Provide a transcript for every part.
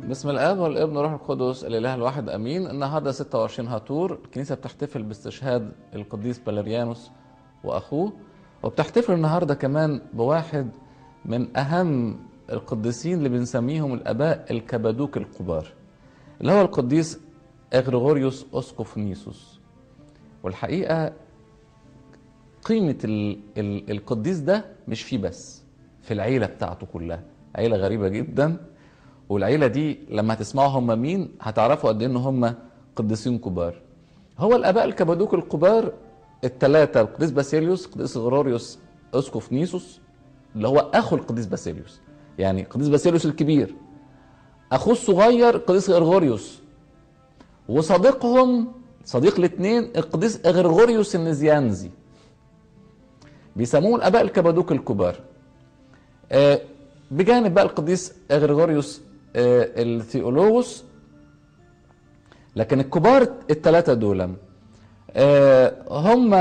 بسم الاب والابن والروح القدس الاله الواحد امين النهارده 26 هاتور الكنيسه بتحتفل باستشهاد القديس بالريانوس واخوه وبتحتفل النهارده كمان بواحد من اهم القديسين اللي بنسميهم الاباء الكبادوك الكبار اللي هو القديس اغريغوريوس اسقف نيسوس والحقيقه قيمه ال ال القديس ده مش فيه بس في العيله بتاعته كلها عيله غريبه جدا والعيله دي لما هتسمعوا هم مين هتعرفوا قد ايه ان هم قديسين كبار هو الاباء الكبادوك الكبار الثلاثه القديس باسيليوس القديس غروريوس اسقف نيسوس اللي هو اخو القديس باسيليوس يعني القديس باسيليوس الكبير اخوه الصغير القديس غرغوريوس وصديقهم صديق الاثنين القديس غرغوريوس النزيانزي بيسموه الاباء الكبادوك الكبار آه بجانب بقى القديس غريغوريوس آه الثيولوغوس لكن الكبار الثلاثه دول آه هم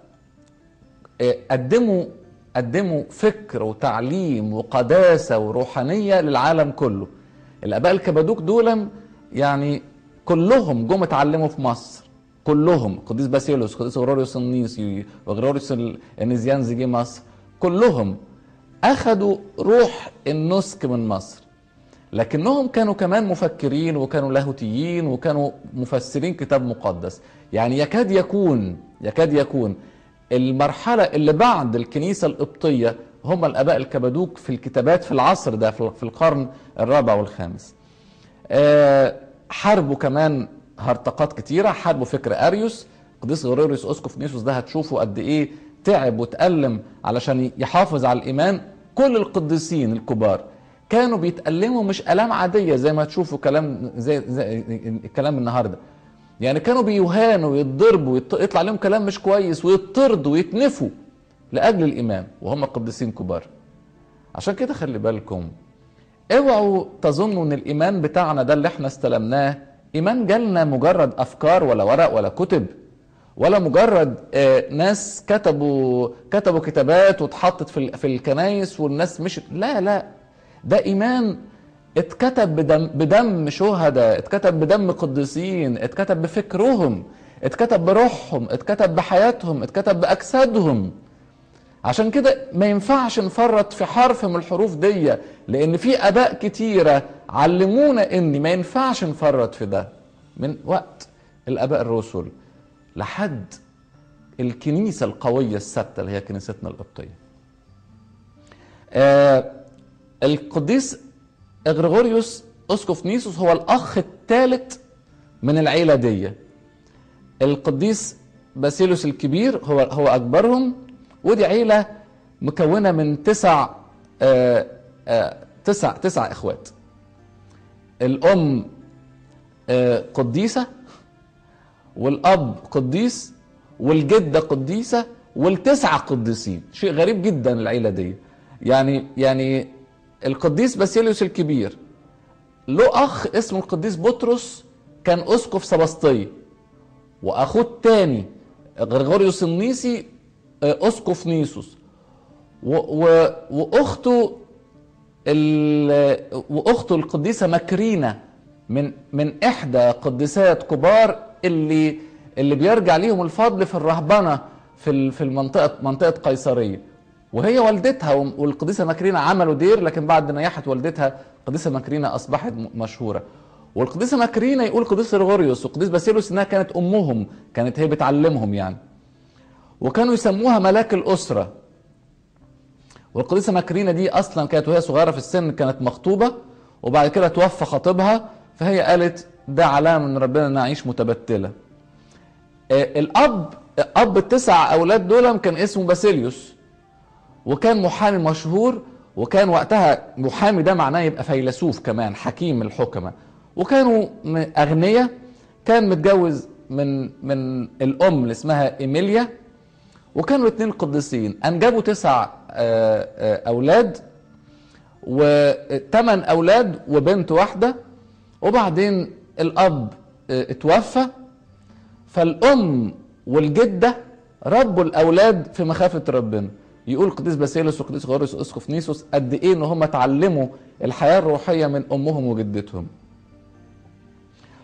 قدموا قدموا فكر وتعليم وقداسه وروحانيه للعالم كله الاباء الكبادوك دول يعني كلهم جم اتعلموا في مصر كلهم قديس باسيلوس قديس غروريوس النيسي وغروريوس النزيانزي جه مصر كلهم اخذوا روح النسك من مصر لكنهم كانوا كمان مفكرين وكانوا لاهوتيين وكانوا مفسرين كتاب مقدس يعني يكاد يكون يكاد يكون المرحله اللي بعد الكنيسه القبطيه هم الاباء الكبادوك في الكتابات في العصر ده في القرن الرابع والخامس أه حاربوا كمان هرطقات كتيره حاربوا فكر اريوس قديس غريريوس اسقف نيسوس ده هتشوفوا قد ايه تعب وتألم علشان يحافظ على الإيمان كل القديسين الكبار كانوا بيتألموا مش آلام عادية زي ما تشوفوا كلام زي, زي الكلام النهارده يعني كانوا بيهانوا ويتضربوا ويطلع عليهم كلام مش كويس ويطردوا ويتنفوا لأجل الإيمان وهم قديسين كبار عشان كده خلي بالكم اوعوا تظنوا ان الايمان بتاعنا ده اللي احنا استلمناه ايمان جالنا مجرد افكار ولا ورق ولا كتب ولا مجرد ناس كتبوا كتبوا كتابات واتحطت في في الكنايس والناس مشت لا لا ده ايمان اتكتب بدم بدم شهداء اتكتب بدم قديسين اتكتب بفكرهم اتكتب بروحهم اتكتب بحياتهم اتكتب باجسادهم عشان كده ما ينفعش نفرط في حرف من الحروف دي لان في اباء كتيره علمونا ان ما ينفعش نفرط في ده من وقت الاباء الرسل لحد الكنيسة القوية الثابتة اللي هي كنيستنا القبطية. آه القديس اغريغوريوس اسقف نيسوس هو الاخ الثالث من العيلة دي. القديس باسيلوس الكبير هو هو اكبرهم ودي عيلة مكونة من تسع آه آه تسع تسع اخوات. الام آه قديسه والاب قديس والجده قديسه والتسعه قديسين شيء غريب جدا العيله دي يعني يعني القديس باسيليوس الكبير له اخ اسمه القديس بطرس كان اسقف سبسطيه واخوه الثاني غريغوريوس النيسي اسقف نيسوس و و واخته واخته القديسه مكرينه من من احدى قديسات كبار اللي اللي بيرجع ليهم الفضل في الرهبنه في في المنطقه منطقه قيصريه وهي والدتها والقديسه مكرينه عملوا دير لكن بعد نياحه والدتها القديسه مكرينه اصبحت مشهوره والقديسه مكرينه يقول قديس غريغوريوس وقديس باسيلوس انها كانت امهم كانت هي بتعلمهم يعني وكانوا يسموها ملاك الاسره والقديسه مكرينه دي اصلا كانت وهي صغيره في السن كانت مخطوبه وبعد كده توفى خطيبها فهي قالت ده علامه من ربنا ان اعيش متبتله. آه الاب اب التسع اولاد دول كان اسمه باسيليوس وكان محامي مشهور وكان وقتها محامي ده معناه يبقى فيلسوف كمان حكيم الحكمه وكانوا اغنياء كان متجوز من من الام اللي اسمها ايميليا وكانوا اثنين قديسين انجبوا تسع آه آه اولاد وثمان اولاد وبنت واحده وبعدين الاب اتوفى فالام والجده ربوا الاولاد في مخافه ربنا يقول قديس باسيلوس وقديس غوريوس اسقف نيسوس قد ايه ان هم اتعلموا الحياه الروحيه من امهم وجدتهم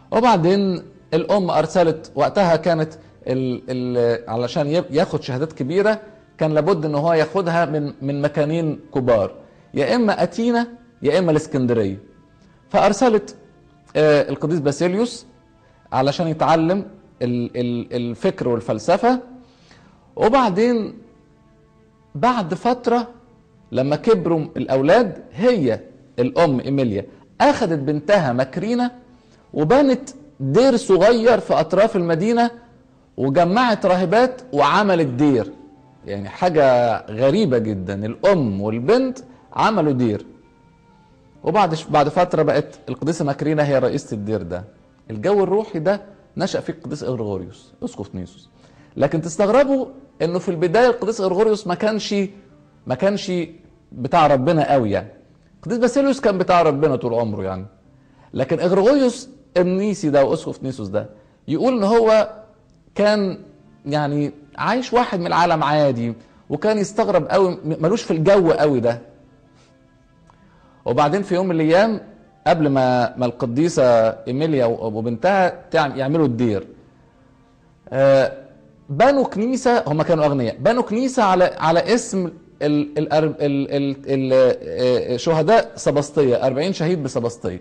وبعدين الام ارسلت وقتها كانت ال ال علشان يب- ياخد شهادات كبيره كان لابد ان هو ياخدها من من مكانين كبار يا اما اتينا يا اما الاسكندريه فارسلت آه، القديس باسيليوس علشان يتعلم ال- ال- الفكر والفلسفه وبعدين بعد فتره لما كبروا الاولاد هي الام ايميليا اخذت بنتها ماكرينا وبنت دير صغير في اطراف المدينه وجمعت راهبات وعملت دير يعني حاجه غريبه جدا الام والبنت عملوا دير وبعد بعد فتره بقت القديسه ماكرينا هي رئيسه الدير ده الجو الروحي ده نشا فيه القديس اغريغوريوس اسقف نيسوس لكن تستغربوا انه في البدايه القديس اغريغوريوس ما كانش ما كانش بتاع ربنا قوي يعني القديس باسيليوس كان بتاع ربنا طول عمره يعني لكن اغريغوريوس النيسي ده واسقف نيسوس ده يقول ان هو كان يعني عايش واحد من العالم عادي وكان يستغرب قوي ملوش في الجو قوي ده وبعدين في يوم من الايام قبل ما ما القديسه ايميليا وبنتها تعم- يعملوا الدير آه، بنوا كنيسه هم كانوا اغنياء بنوا كنيسه على على اسم ال ال ال ال ال ال شهداء سبسطيه 40 شهيد بسبسطيه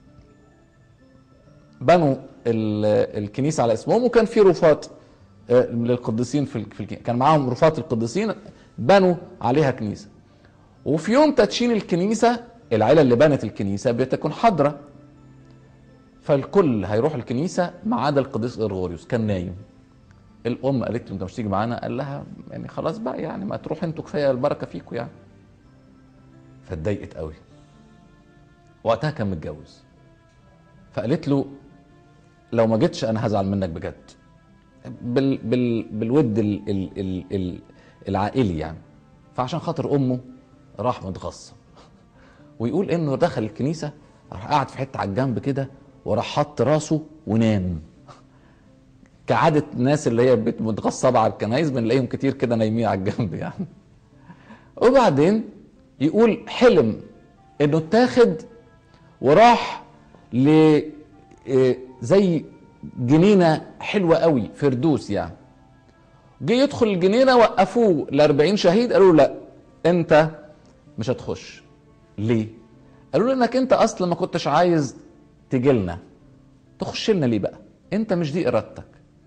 بنوا ال- الكنيسه على اسمهم وكان في رفات آه، للقديسين في ال- في الكنيسة. كان معاهم رفات القديسين بنوا عليها كنيسه وفي يوم تدشين الكنيسه العيله اللي بنت الكنيسه بتكون حاضره فالكل هيروح الكنيسه ما عدا القديس غرغوريوس كان نايم الام قالت له انت مش تيجي معانا قال لها يعني خلاص بقى يعني ما تروح انتوا كفايه البركه فيكم يعني فاتضايقت قوي وقتها كان متجوز فقالت له لو ما جيتش انا هزعل منك بجد بال بال بالود ال ال ال ال العائلي يعني فعشان خاطر امه راح متغصب ويقول انه دخل الكنيسه راح قعد في حته على الجنب كده وراح حط راسه ونام كعادة الناس اللي هي بت- متغصبة على الكنايس بنلاقيهم كتير كده نايمين على الجنب يعني وبعدين يقول حلم انه اتاخد وراح ل إيه، زي جنينة حلوة قوي فردوس يعني جه يدخل الجنينة وقفوه ل 40 شهيد قالوا له لا انت مش هتخش ليه؟ قالوا له انك انت اصلا ما كنتش عايز تجي لنا تخش لنا ليه بقى؟ انت مش دي ارادتك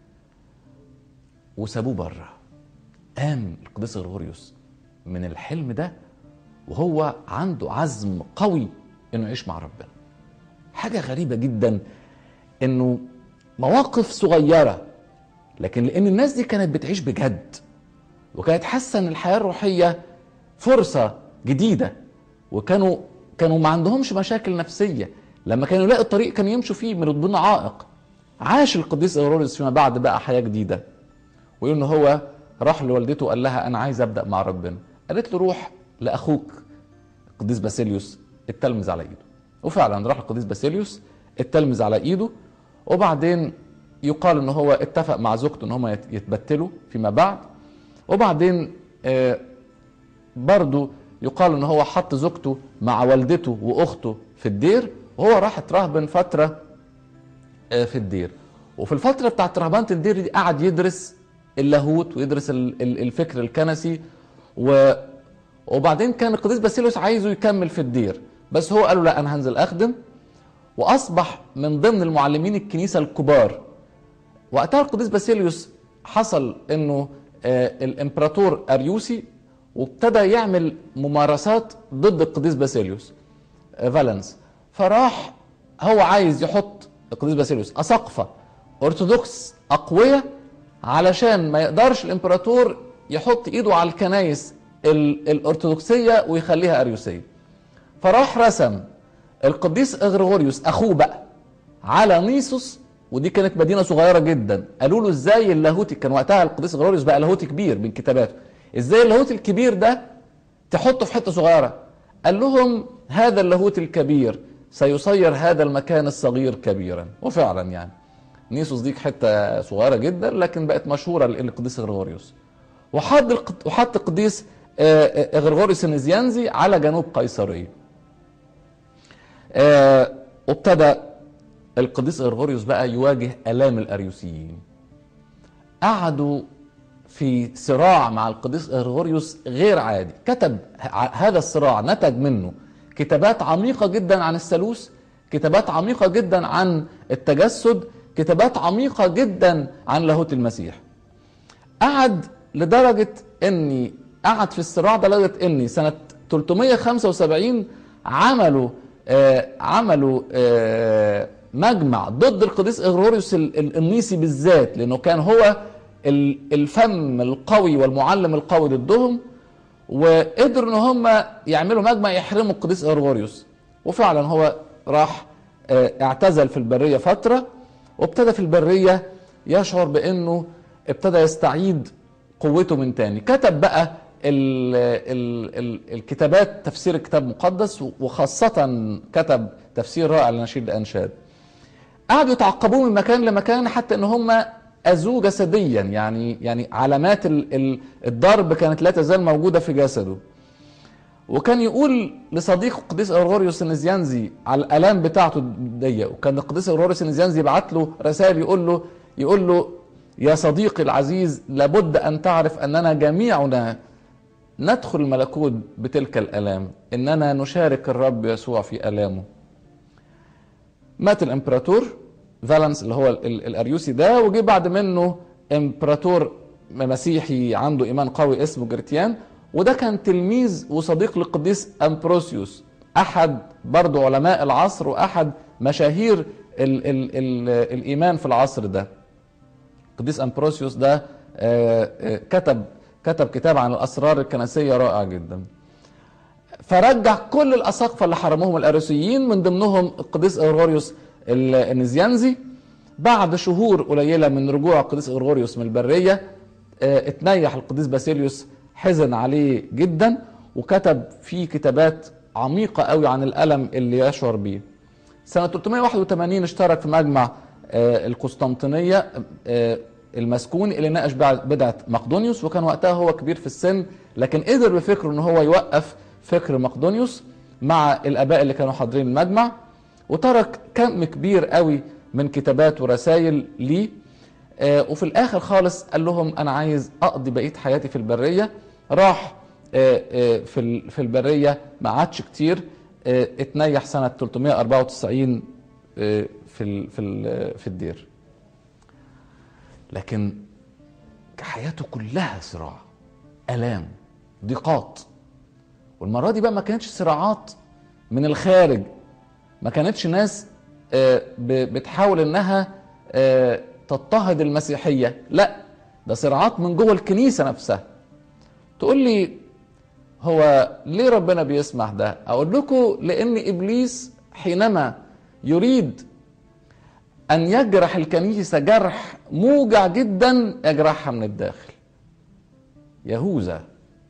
وسابوه بره قام القديس غريغوريوس من الحلم ده وهو عنده عزم قوي انه يعيش مع ربنا حاجه غريبه جدا انه مواقف صغيره لكن لان الناس دي كانت بتعيش بجد وكانت حاسه ان الحياه الروحيه فرصه جديده وكانوا كانوا ما عندهمش مشاكل نفسيه لما كانوا يلاقوا الطريق كانوا يمشوا فيه من دون عائق عاش القديس اغروريوس فيما بعد بقى حياه جديده ويقول ان هو راح لوالدته وقال لها انا عايز ابدا مع ربنا قالت له روح لاخوك القديس باسيليوس التلمذ على ايده وفعلا راح القديس باسيليوس التلمذ على ايده وبعدين يقال ان هو اتفق مع زوجته ان هم يتبتلوا فيما بعد وبعدين آه، برضو يقال ان هو حط زوجته مع والدته واخته في الدير وهو راح اترهبن فتره آه، في الدير وفي الفتره بتاعت رهبنه الدير دي قعد يدرس اللاهوت ويدرس ال- ال- الفكر الكنسي و وبعدين كان القديس باسيليوس عايزه يكمل في الدير بس هو قال له لا انا هنزل اخدم واصبح من ضمن المعلمين الكنيسه الكبار وقتها القديس باسيليوس حصل انه آه، الامبراطور اريوسي وابتدى يعمل ممارسات ضد القديس باسيليوس آه، فالنس فراح هو عايز يحط القديس باسيليوس اساقفه ارثوذكس اقوياء علشان ما يقدرش الامبراطور يحط ايده على الكنايس ال- الارثوذكسيه ويخليها اريوسيه فراح رسم القديس اغريغوريوس اخوه بقى على نيسوس ودي كانت مدينه صغيره جدا قالوا له ازاي اللاهوتي كان وقتها القديس اغريغوريوس بقى لاهوتي كبير من كتاباته ازاي اللاهوت الكبير ده تحطه في حته صغيره قال لهم هذا اللاهوت الكبير سيصير هذا المكان الصغير كبيرا وفعلا يعني نيسوس دي حته صغيره جدا لكن بقت مشهوره لان القديس غريغوريوس وحط الق- وحط القديس آه، آه، غريغوريوس النزيانزي على جنوب قيصريه آه، وابتدى القديس غرغوريوس بقى يواجه الام الاريوسيين قعدوا في صراع مع القديس غرغوريوس غير عادي كتب ه- هذا الصراع نتج منه كتابات عميقة جدا عن الثالوث كتابات عميقة جدا عن التجسد كتابات عميقة جدا عن لاهوت المسيح قعد لدرجة اني قعد في الصراع ده لدرجة اني سنة 375 عملوا آه عملوا آه مجمع ضد القديس اغروريوس ال- ال- النيسي بالذات لانه كان هو ال- الفم القوي والمعلم القوي ضدهم وقدروا ان هم يعملوا مجمع يحرموا القديس اغروريوس وفعلا هو راح آه، اعتزل في البريه فتره وابتدى في البريه يشعر بانه ابتدى يستعيد قوته من تاني كتب بقى ال ال ال الكتابات تفسير الكتاب المقدس وخاصة كتب تفسير رائع لنشيد الأنشاد قعدوا يتعقبوه من مكان لمكان حتى ان هم اذوه جسديا يعني يعني علامات ال- ال- الضرب كانت لا تزال موجوده في جسده وكان يقول لصديقه القديس اورغوريوس النزيانزي على الالام بتاعته دي وكان القديس اورغوريوس النزيانزي يبعت له رسائل يقول له يقول له يا صديقي العزيز لابد ان تعرف اننا جميعنا ندخل الملكوت بتلك الالام اننا نشارك الرب يسوع في الامه مات الامبراطور فالنس اللي هو ال- ال- الاريوسي ده وجي بعد منه امبراطور مسيحي عنده ايمان قوي اسمه جريتيان وده كان تلميذ وصديق للقديس امبروسيوس احد برضه علماء العصر واحد مشاهير ال ال ال الايمان في العصر ده القديس امبروسيوس ده آه، آه، كتب كتب كتاب عن الاسرار الكنسيه رائع جدا فرجع كل الاساقفه اللي حرموهم الاريوسيين من ضمنهم القديس اغريغوريوس ال- النزيانزي بعد شهور قليله من رجوع القديس اغريغوريوس من البريه آه، اتنيح القديس باسيليوس حزن عليه جدا وكتب فيه كتابات عميقه قوي عن الالم اللي يشعر بيه سنة 381 اشترك في مجمع آه، القسطنطينية آه، المسكون اللي ناقش بعد- بدعة مقدونيوس وكان وقتها هو كبير في السن لكن قدر بفكره ان هو يوقف فكر مقدونيوس مع الاباء اللي كانوا حاضرين المجمع وترك كم كبير قوي من كتابات ورسائل ليه آه، وفي الاخر خالص قال لهم انا عايز اقضي بقيه حياتي في البريه راح آه، آه، في ال- في البريه ما عادش كتير آه، اتنيح سنه 394 آه، في ال- في ال- في الدير لكن حياته كلها صراع الام ضيقات والمره دي بقى ما كانتش صراعات من الخارج ما كانتش ناس آه، ب- بتحاول انها آه، تضطهد المسيحيه لا ده صراعات من جوه الكنيسه نفسها تقول لي هو ليه ربنا بيسمح ده اقول لكم لان ابليس حينما يريد ان يجرح الكنيسه جرح موجع جدا يجرحها من الداخل يهوذا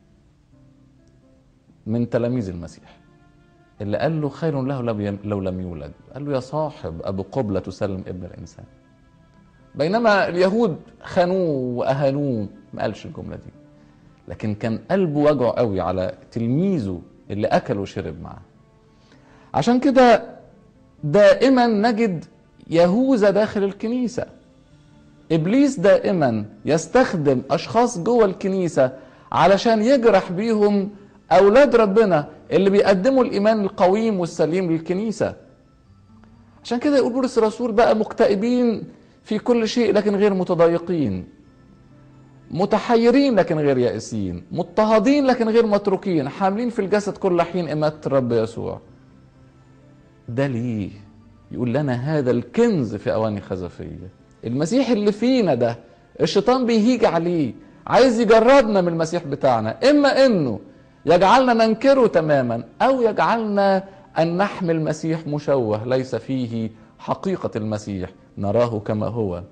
من تلاميذ المسيح اللي قال له خير له لو يم- لو لم يولد قال له يا صاحب ابو قبلة تسلم ابن الانسان بينما اليهود خانوه واهانوه ما قالش الجمله دي لكن كان قلبه وجعه قوي على تلميذه اللي اكل وشرب معاه عشان كده دائما نجد يهوذا داخل الكنيسه ابليس دائما يستخدم اشخاص جوه الكنيسه علشان يجرح بيهم اولاد ربنا اللي بيقدموا الايمان القويم والسليم للكنيسه عشان كده يقول بولس الرسول بقى مكتئبين في كل شيء لكن غير متضايقين متحيرين لكن غير يائسين مضطهدين لكن غير متروكين حاملين في الجسد كل حين إماتة الرب يسوع ده ليه يقول لنا هذا الكنز في أواني خزفية المسيح اللي فينا ده الشيطان بيهيج عليه عايز يجردنا من المسيح بتاعنا إما إنه يجعلنا ننكره تماما أو يجعلنا أن نحمل المسيح مشوه ليس فيه حقيقة المسيح نراه كما هو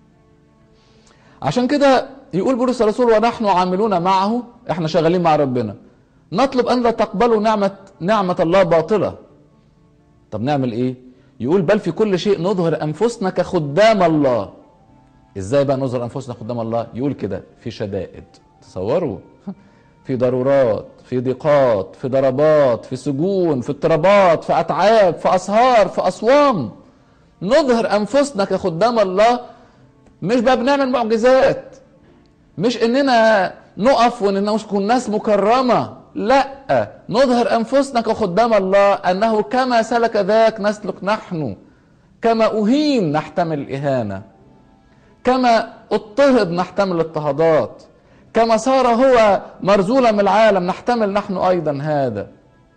عشان كده يقول بولس الرسول ونحن عاملون معه احنا شغالين مع ربنا نطلب ان لا تقبلوا نعمه نعمه الله باطله طب نعمل ايه يقول بل في كل شيء نظهر انفسنا كخدام الله ازاي بقى نظهر انفسنا خدام الله يقول كده في شدائد تصوروا في ضرورات في ضيقات في ضربات في سجون في اضطرابات في اتعاب في اسهار في اصوام نظهر انفسنا كخدام الله مش بقى بنعمل معجزات مش اننا نقف ونكون ناس مكرمه لا نظهر انفسنا كخدام الله انه كما سلك ذاك نسلك نحن كما اهين نحتمل الاهانه كما اضطهد نحتمل الاضطهادات كما صار هو مرزولا من العالم نحتمل نحن ايضا هذا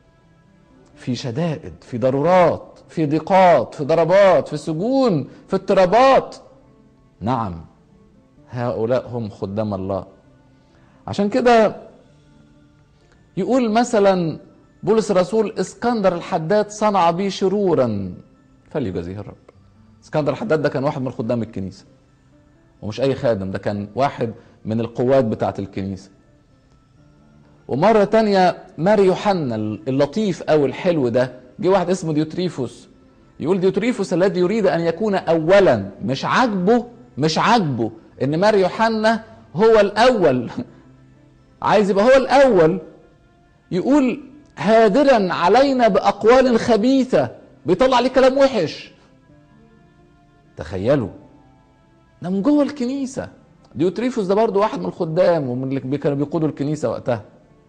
في شدائد في ضرورات في ضيقات في ضربات في سجون في اضطرابات نعم هؤلاء هم خدام الله عشان كده يقول مثلا بولس الرسول اسكندر الحداد صنع بي شرورا فليجازيه الرب اسكندر الحداد ده كان واحد من خدام الكنيسه ومش اي خادم ده كان واحد من القوات بتاعه الكنيسه ومرة تانية ماري يوحنا اللطيف أو الحلو ده جه واحد اسمه ديوتريفوس يقول ديوتريفوس الذي يريد أن يكون أولا مش عاجبه مش عاجبه إن ماري يوحنا هو الأول عايز يبقى هو الأول يقول هادرا علينا بأقوال خبيثة بيطلع عليه كلام وحش تخيلوا ده من جوه الكنيسة ديوتريفوس ده برضه واحد من الخدام ومن اللي كانوا بيقودوا الكنيسة وقتها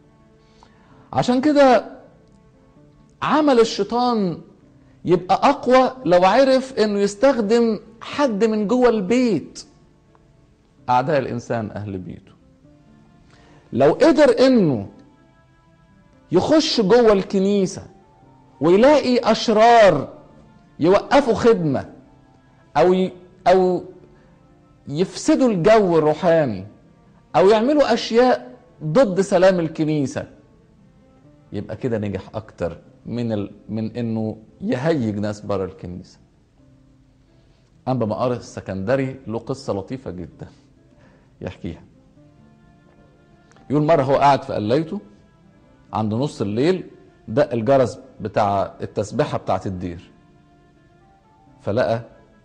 عشان كده عمل الشيطان يبقى اقوى لو عرف انه يستخدم حد من جوه البيت اعداء الانسان اهل بيته لو قدر انه يخش جوه الكنيسه ويلاقي اشرار يوقفوا خدمه او ي... او يفسدوا الجو الروحاني او يعملوا اشياء ضد سلام الكنيسه يبقى كده نجح اكتر من ال... من انه يهيج ناس بره الكنيسه انبا مقار السكندري له قصه لطيفه جدا يحكيها يقول مره هو قاعد في قلايته عند نص الليل دق الجرس بتاع التسبيحه بتاعت الدير فلقى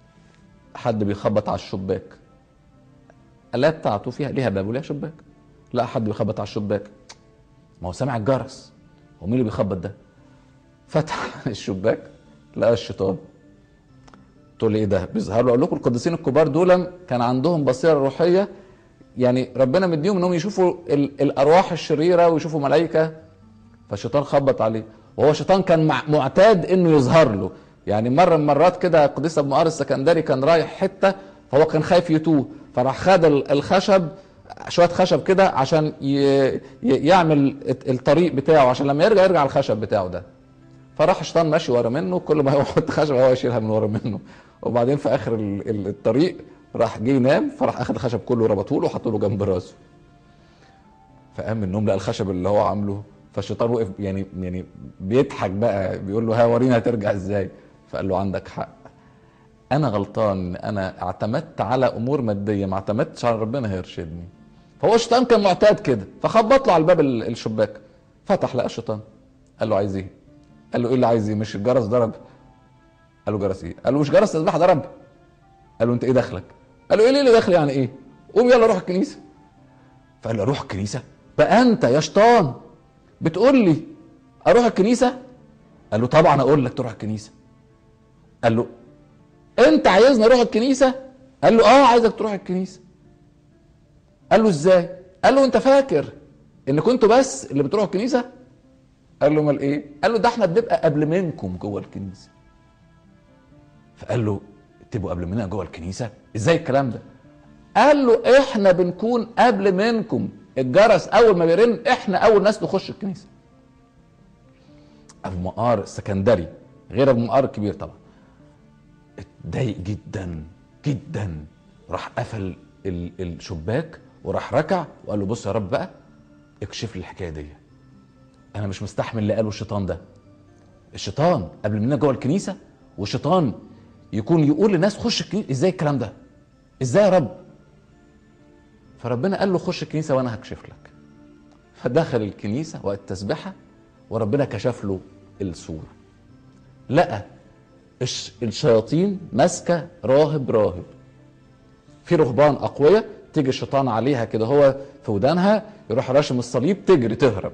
حد بيخبط على الشباك القلايه بتاعته فيها ليها باب وليها شباك لقى حد بيخبط على الشباك ما هو سامع الجرس هو مين اللي بيخبط ده فتح الشباك لقى الشيطان تقول لي ايه ده بيظهر له اقول لكم القديسين الكبار دول كان عندهم بصيره روحيه يعني ربنا مديهم انهم يشوفوا ال- الارواح الشريره ويشوفوا ملائكه فالشيطان خبط عليه وهو الشيطان كان مع- معتاد انه يظهر له يعني مره من المرات كده القديس ابو مقار السكندري كان رايح حته فهو كان خايف يتوه فراح خد ال- الخشب شويه خشب كده عشان ي... ي- يعمل الت- الطريق بتاعه عشان لما يرجع يرجع الخشب بتاعه ده فراح الشيطان ماشي ورا منه كل ما هو يحط خشب هو يشيلها من ورا منه وبعدين في اخر ال- ال- الطريق راح جه ينام فراح اخد الخشب كله ربطه له وحطه له جنب راسه فقام من النوم لقى الخشب اللي هو عامله فالشيطان وقف يعني يعني بيضحك بقى بيقول له ها ورينا هترجع ازاي فقال له عندك حق انا غلطان انا اعتمدت على امور ماديه ما اعتمدتش على ربنا هيرشدني فهو الشيطان كان معتاد كده فخبط له على الباب ال- الشباك فتح لقى الشيطان قال له عايز ايه قال له ايه اللي عايز ايه مش الجرس ضرب قال له جرس ايه قال له مش جرس تسبيحه ضرب قال له انت ايه دخلك قال له ايه اللي دخل يعني ايه قوم يلا روح الكنيسه فقال له اروح الكنيسه بقى انت يا شيطان بتقول لي اروح الكنيسه قال له طبعا اقول لك تروح الكنيسه قال له انت عايزني اروح الكنيسه قال له اه عايزك تروح الكنيسه قال له ازاي قال له انت فاكر ان كنتوا بس اللي بتروحوا الكنيسه قال له امال ايه قال له ده احنا بنبقى قبل منكم جوه الكنيسه فقال له تبقوا قبل مننا جوه الكنيسه ازاي الكلام ده قال له احنا بنكون قبل منكم الجرس اول ما بيرن احنا اول ناس نخش الكنيسه ابو مقار السكندري غير ابو مقار الكبير طبعا اتضايق جدا جدا راح قفل ال- الشباك وراح ركع وقال له بص يا رب بقى اكشف لي الحكايه دي انا مش مستحمل اللي قاله الشيطان ده الشيطان قبل مننا جوه الكنيسه والشيطان يكون يقول للناس خش الكنيسه ازاي الكلام ده ازاي يا رب فربنا قال له خش الكنيسه وانا هكشف لك فدخل الكنيسه وقت التسبيحه وربنا كشف له الصوره لقى الش- الشياطين ماسكه راهب راهب في رهبان اقوياء تيجي الشيطان عليها كده هو في ودانها يروح راشم الصليب تجري تهرب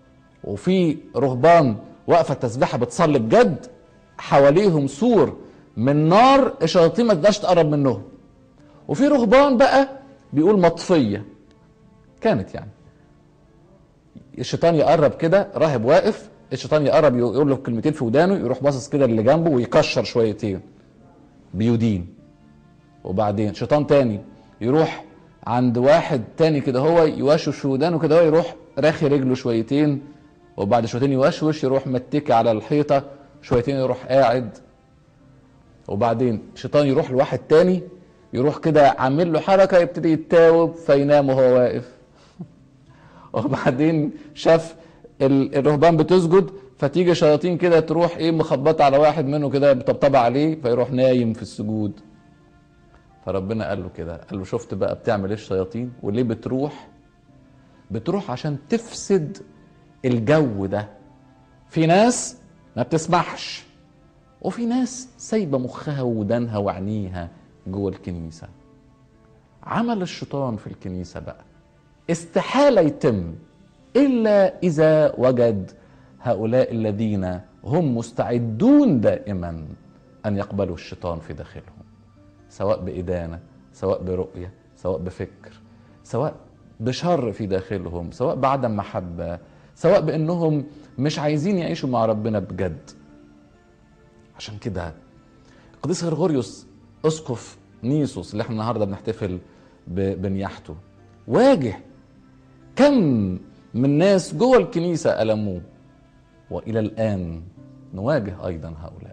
وفي رهبان واقفه التسبيحه بتصلي بجد حواليهم سور من نار الشياطين ما تقدرش تقرب منهم وفي رهبان بقى بيقول مطفيه كانت يعني الشيطان يقرب كده راهب واقف الشيطان يقرب يقول له كلمتين في ودانه يروح باصص كده اللي جنبه ويكشر شويتين بيودين وبعدين شيطان تاني يروح عند واحد تاني كده هو يوشوش في ودانه كده هو يروح راخي رجله شويتين وبعد شويتين يوشوش يروح متكي على الحيطه شويتين يروح قاعد وبعدين شيطان يروح لواحد تاني يروح كده عامل له حركه يبتدي يتاوب فينام وهو واقف وبعدين شاف ال- الرهبان بتسجد فتيجي شياطين كده تروح ايه مخبطه على واحد منه كده بطبطبه عليه فيروح نايم في السجود فربنا قال له كده قال له شفت بقى بتعمل ايه الشياطين وليه بتروح بتروح عشان تفسد الجو ده في ناس ما بتسمحش وفي ناس سايبه مخها ودانها وعينيها جوه الكنيسه عمل الشيطان في الكنيسه بقى استحاله يتم الا اذا وجد هؤلاء الذين هم مستعدون دائما ان يقبلوا الشيطان في داخلهم سواء بادانه سواء برؤيه سواء بفكر سواء بشر في داخلهم سواء بعدم محبه سواء بانهم مش عايزين يعيشوا مع ربنا بجد عشان كده القديس غرغوريوس اسقف نيسوس اللي احنا النهارده بنحتفل ب- بنياحته واجه كم من ناس جوه الكنيسه الموه والى الان نواجه ايضا هؤلاء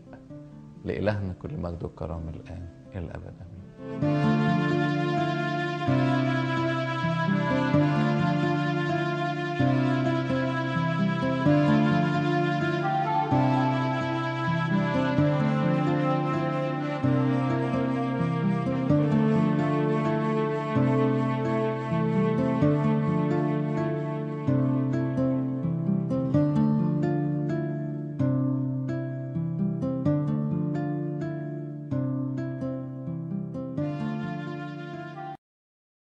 لالهنا كل مجد وكرامه الان الى الابد امين